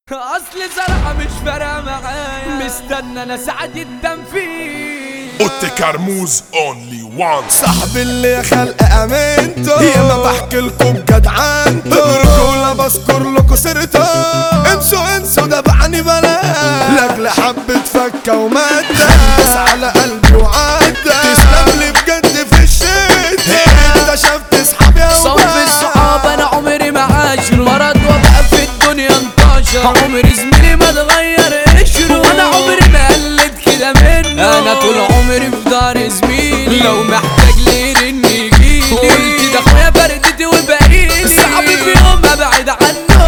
اصل زرعة مش فارقة معايا مستنى انا ساعة التنفيذ اوتي كرموز اونلي وان صاحبي اللي خلق امنته ياما بحكي لكم جدعنته برجولة بذكر لكم سيرته انسوا انسوا ده بعني بلا لاجل حبة فكة ومادة بس على قلبي وعدى تسلم لي بجد في الشدة اكتشفت اصحابي صف الصحاب انا عمري ما عاشر مرض وبقى في الدنيا انتشر عمري زميلي ما اتغير قشره وانا عمري ما قلت كده منه انا طول عمري في دار زميلي لو محتاج لي رن يجيلي قلت ده اخويا بردتي وبقيلي صعب في يوم ابعد عنه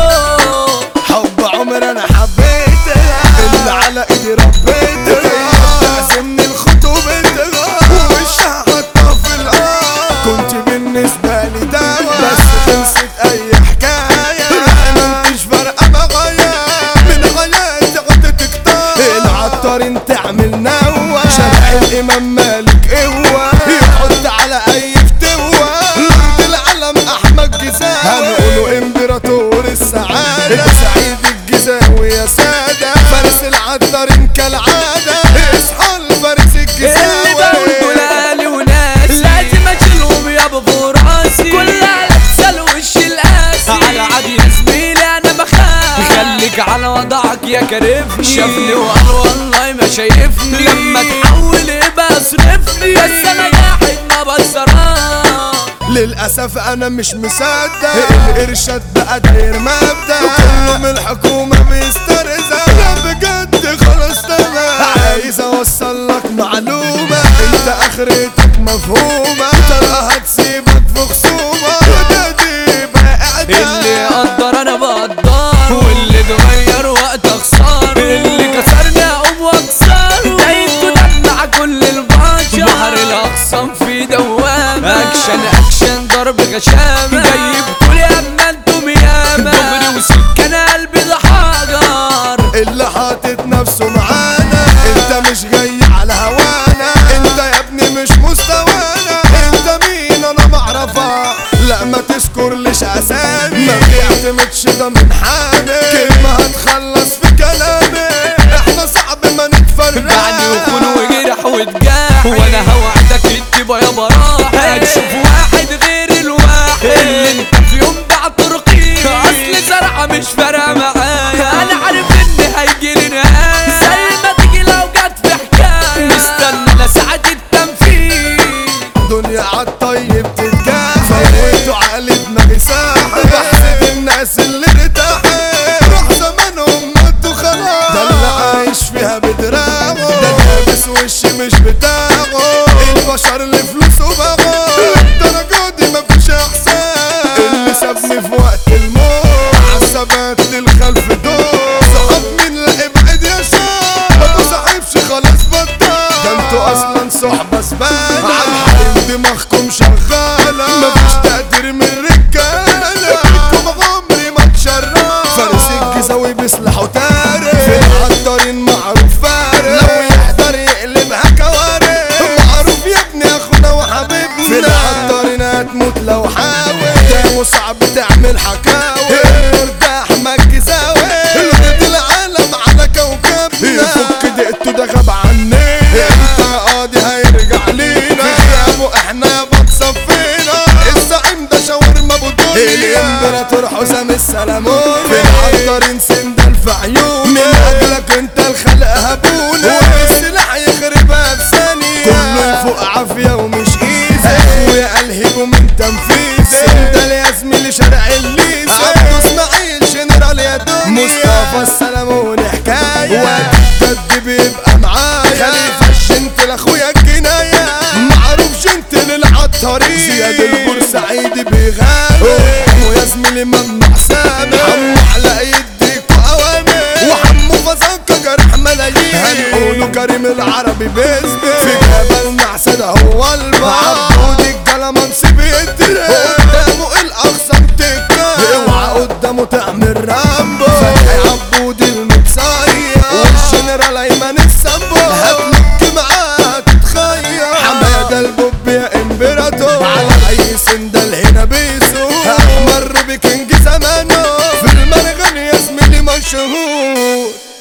حب عمر انا حبيتها اللي على ايدي ربيتها تعزمني لخطوبتها ووشها حطها في الارض كنت بالنسبة لي دواء بس خلصت اي حكاية ما انتش فارقة معايا من حياتي عدتك طار العطار انت عامل نوى شارع الامام مالك قوة يحط على اي فتوة لورد العالم احمد جزاوي هنقوله امبراطور السعادة سعيد الجزاوي يا سادة فارس العطار كالعادة اصحى الفارس اللي الجزاوي بقول دولالي وناسي لازم اشيلهم يا ابو راسي كلها لابسه الوش القاسي على عادي يا زميلي انا بخاف خليك على وضعك يا كرفني شافني وقال والله ما شايفني لما تحول يبقى اصرفني بس انا واحد ما بصراش للأسف أنا مش مصدق الإرشاد بقى داير مبدأ وكله من الحكومة بيسترزق لا بجد خلاص تمام عايز أوصل لك معلومة أنت آخرتك مفهومة طلقة هتسيبك في خصومة وده دي بقى اللي يقدر انا بقدر واللي اتغير وقت اخسر اللي كسرني اقوم واكسر دايت دمع كل البشر بحر الاقسام في دوامه اكشن اكشن ضرب غشامه جايب كل اما انتم ياما دغري وسكن قلبي ده حجر اللي حاطط نفسه معانا انت مش جاي على هوانا انت يا ابني مش مستوانا انت مين انا معرفها لا ما تذكرليش اسامي ما بيعتمدش ده من حامي كلمة هتخلص في كلامي احنا صعب ما نتفرق بعدني وخون وجرح واتجاح وانا هوعدك التبا يا براح هتشوف واحد غير الواحد اللي انت في يوم بعت رقيق اصل زرعه مش فارقه معايا انا عارف ان هيجي لي نهايه زي ما تيجي لو جت في حكايه مستنى لساعه التنفيذ دنيا عالطيب تتجاه فوتوا عقلي دماغي ساحة بحسد الناس اللي ارتاحت روح زمانهم ماتوا خلاص ده اللي عايش فيها بدراعه ده لابس وشي مش بتاعه البشر اللي فلوسه باعه الدرجة دي مفيش احسان اللي سابني في وقت الموت عالثبات للخلف دول صحاب مين لا ابعد يا شاب ما تصاحبش خلاص بطل ده انتوا اصلا صحبة زبالة عالحريم دماغكم شغالة مفيش تقدير من الرجالة فيكم عمري ما اتشرف فارس الجزاوي بسلاحه تارك في العطارين معروف فارق لو يحضر يقلبها كوارث معروف يا ابني اخونا وحبيبنا في العطارين هتموت لو حاول ده وصعب تعمل حكاوي ده احمد جزاوي الغد العالم على كوكبنا يفك دقته ده غاب عني انت يا قاضي هيرجع لينا في غيابه احنا بتصفينا الزعيم ده شاورما ابو دنيا الامبراطور حسام السلامون في العطارين سندل في عيون من اجلك انت الخلق هبونا والسلاح يخربها في ثانية كله يفوق عافية ومش ايزي اخويا الهجوا من تنفيذ سندل يا زميلي شارع الليسي عبدو اسماعيل جنرال يا دنيا مصطفى السلامون حكاية وقت الجد بيبقى معايا خليفة الجنت لاخويا الجناية معروف جنت للعطارين زياد البورسعيدي بيغامر ويا زميلي ممنوع سامر حمو على يديكوا اوامر وحمو فزنكة جرح ملايين هنقوله كريم العربي باسمه في جبل معسد هو البعض عبود الجلمنسي بيترق قدامه الاقسام تتكلم اوعى قدامه تعمل رامبو فتحي عبود المكسر موت